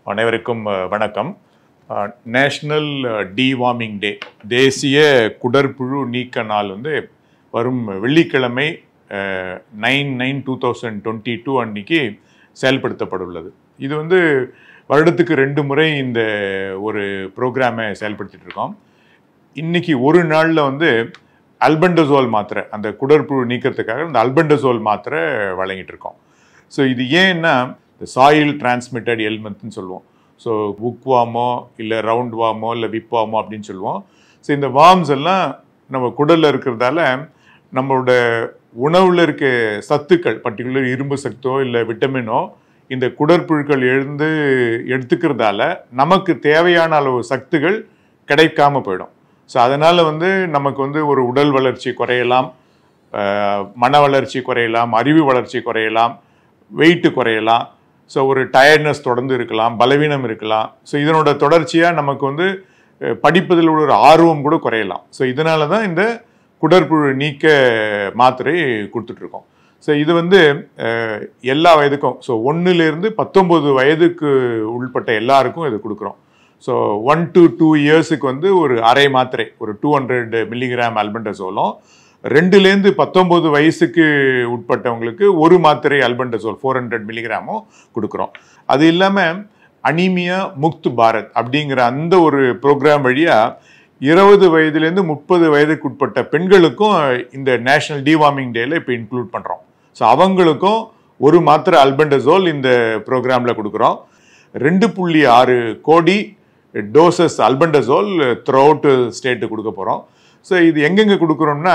அனைவருக்கும் அஹ், வணக்கம் national deworming டே தேசிய குடற்புழு நீக்க நாள் வந்து வரும் வெள்ளிக்கிழமை nine nine two thousand twenty two அன்னைக்கு செயல்படுத்தப்பட்டுள்ளது இது வந்து வருடத்துக்கு ரெண்டு முறை இந்த ஒரு ப்ரோக்ராமை செயல்படுத்திட்டு இருக்கோம் இன்னைக்கு ஒரு நாளில் வந்து அல்பண்டசோல் மாத்திரை அந்த குடற்புழு நீக்கிறதுக்காக இந்த அல்பண்டசோல் மாத்திரை வழங்கிட்டு இருக்கோம் ஸோ இது ஏன்னா இந்த சாயில் டிரான்ஸ்மிட்டட் எலிமெண்ட்னு சொல்லுவோம் ஸோ புக்வாமோ இல்லை ரவுண்ட் வாமோ இல்லை விப்வாமோ அப்படின்னு சொல்லுவோம் ஸோ இந்த வார்ம்ஸ் எல்லாம் நம்ம குடலில் இருக்கிறதால நம்மளோட உணவில் இருக்க சத்துக்கள் பர்டிகுலர் இரும்பு சத்தோ இல்லை விட்டமினோ இந்த குடற்புழுக்கள் எழுந்து எடுத்துக்கிறதால நமக்கு தேவையான அளவு சத்துகள் கிடைக்காம போயிடும் ஸோ அதனால் வந்து நமக்கு வந்து ஒரு உடல் வளர்ச்சி குறையலாம் அஹ், மன வளர்ச்சி குறையலாம் அறிவு வளர்ச்சி குறையலாம் வெயிட்டு குறையலாம் ஸோ ஒரு டயர்ட்னஸ் தொடர்ந்து இருக்கலாம் பலவீனம் இருக்கலாம் ஸோ இதனோட தொடர்ச்சியாக நமக்கு வந்து அஹ், படிப்பதில் உள்ள ஒரு ஆர்வம் கூட குறையலாம் ஸோ இதனால தான் இந்த குடற்புழு நீக்க மாத்திரை கொடுத்துட்ருக்கோம் ஸோ இது வந்து அஹ், எல்லா வயதுக்கும் ஸோ ஒன்றுலேருந்து பத்தொம்பது வயதுக்கு உள்பட்ட எல்லாருக்கும் இது கொடுக்குறோம் ஸோ ஒன் டு டூ இயர்ஸுக்கு வந்து ஒரு அரை மாத்திரை ஒரு டூ ஹண்ட்ரட் மில்லிகிராம் அல்பண்டசோலும் ரெண்டுலேருந்து பத்தொம்போது வயசுக்கு உட்பட்டவங்களுக்கு ஒரு மாத்திரை அல்பண்டசோல் ஃபோர் ஹண்ட்ரட் மில்லிகிராமும் கொடுக்குறோம் அது இல்லாமல் அனீமியா முக்த் பாரத் அப்படிங்கிற அந்த ஒரு ப்ரோக்ராம் வழியாக இருபது வயதுலேருந்து முப்பது வயதுக்கு உட்பட்ட பெண்களுக்கும் இந்த நேஷனல் டிவார்மிங் டேல இப்போ இன்க்ளூட் பண்ணுறோம் ஸோ அவங்களுக்கும் ஒரு மாத்திரை அல்பண்டசோல் இந்த ப்ரோக்ராமில் கொடுக்குறோம் ரெண்டு புள்ளி ஆறு கோடி doses albendazole throughout state கொடுக்க போகிறோம் ஸோ இது எங்கெங்கே கொடுக்குறோம்னா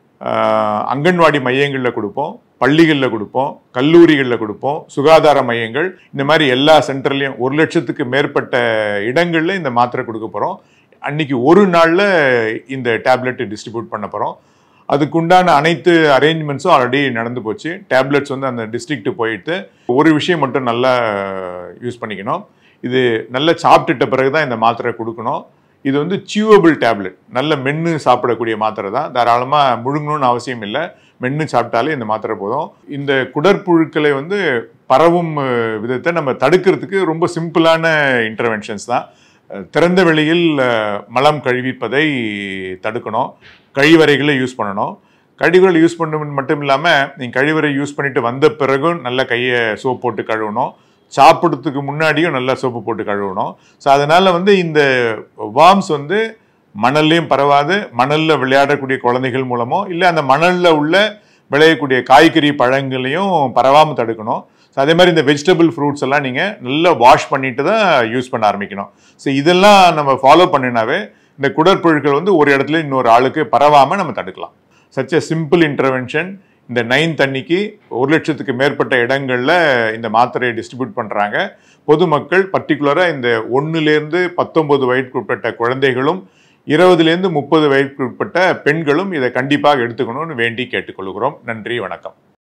ஆஹ், அங்கன்வாடி மையங்களில் கொடுப்போம் பள்ளிகளில் கொடுப்போம் கல்லூரிகளில் கொடுப்போம் சுகாதார மையங்கள் இந்த மாதிரி எல்லா சென்டர்லையும் ஒரு லட்சத்துக்கு மேற்பட்ட இடங்களில் இந்த மாத்திரை கொடுக்க போகிறோம் அன்னைக்கு ஒரு நாளில் இந்த டேப்லெட் டிஸ்ட்ரிபியூட் பண்ண போகிறோம் அதுக்குண்டான அனைத்து அரேஞ்ச்மெண்ட்ஸும் ஆல்ரெடி நடந்து போச்சு டேப்லெட்ஸ் வந்து அந்த டிஸ்ட்ரிக்ட்டு போயிட்டு ஒரு விஷயம் மட்டும் நல்லா யூஸ் பண்ணிக்கணும் இது நல்லா சாப்பிட்டுட்ட பிறகு தான் இந்த மாத்திரை கொடுக்கணும் இது வந்து சியூவபிள் டேப்லெட் நல்ல மென்று சாப்பிடக்கூடிய மாத்திரை தான் தாராளமாக முழுங்கணும்னு அவசியம் இல்லை மென்று சாப்பிட்டாலே இந்த மாத்திரை போதும் இந்த குடற்புழுக்களை வந்து பரவும் அஹ், விதத்தை நம்ம தடுக்கிறதுக்கு ரொம்ப சிம்பிளான இன்டர்வென்ஷன்ஸ் தான் அஹ், திறந்த வெளியில் அஹ், மலம் கழிவிப்பதை தடுக்கணும் கழிவறைகளை யூஸ் பண்ணணும் கழிவறை யூஸ் பண்ணணும் மட்டும் இல்லாமல் நீங்கள் கழிவறை யூஸ் பண்ணிட்டு வந்த பிறகும் நல்ல கையை சோப் போட்டு கழுவணும் சாப்பிட்றதுக்கு முன்னாடியும் நல்லா சோப்பு போட்டு கழுவணும் ஸோ அதனால வந்து இந்த வார்ம்ஸ் வந்து மணல்லையும் பரவாது மணல்ல விளையாடக்கூடிய குழந்தைகள் மூலமோ இல்லை அந்த மணல்ல உள்ள விளையக்கூடிய காய்கறி பழங்களையும் பரவாமல் தடுக்கணும் ஸோ அதே மாதிரி இந்த வெஜிடபிள் ஃப்ரூட்ஸ் எல்லாம் நீங்கள் நல்லா வாஷ் பண்ணிட்டு தான் யூஸ் பண்ண ஆரம்பிக்கணும் ஸோ இதெல்லாம் நம்ம ஃபாலோ பண்ணினாவே இந்த குடற்புழுக்கள் வந்து ஒரு இடத்துல இன்னொரு ஆளுக்கு பரவாமல் நம்ம தடுக்கலாம் சச் a சிம்பிள் இன்டர்வென்ஷன் இந்த நைன்த் அன்னைக்கு ஒரு லட்சத்துக்கு மேற்பட்ட இடங்களில் இந்த மாத்திரையை டிஸ்ட்ரிபியூட் பண்ணுறாங்க பொதுமக்கள் பர்டிகுலராக இந்த ஒன்றுலேருந்து பத்தொன்பது வயதுக்கு உட்பட்ட குழந்தைகளும் இருபதுலேருந்து முப்பது வயதுக்கு உட்பட்ட பெண்களும் இதை கண்டிப்பாக எடுத்துக்கணும்னு வேண்டி கேட்டுக்கொள்கிறோம் நன்றி வணக்கம்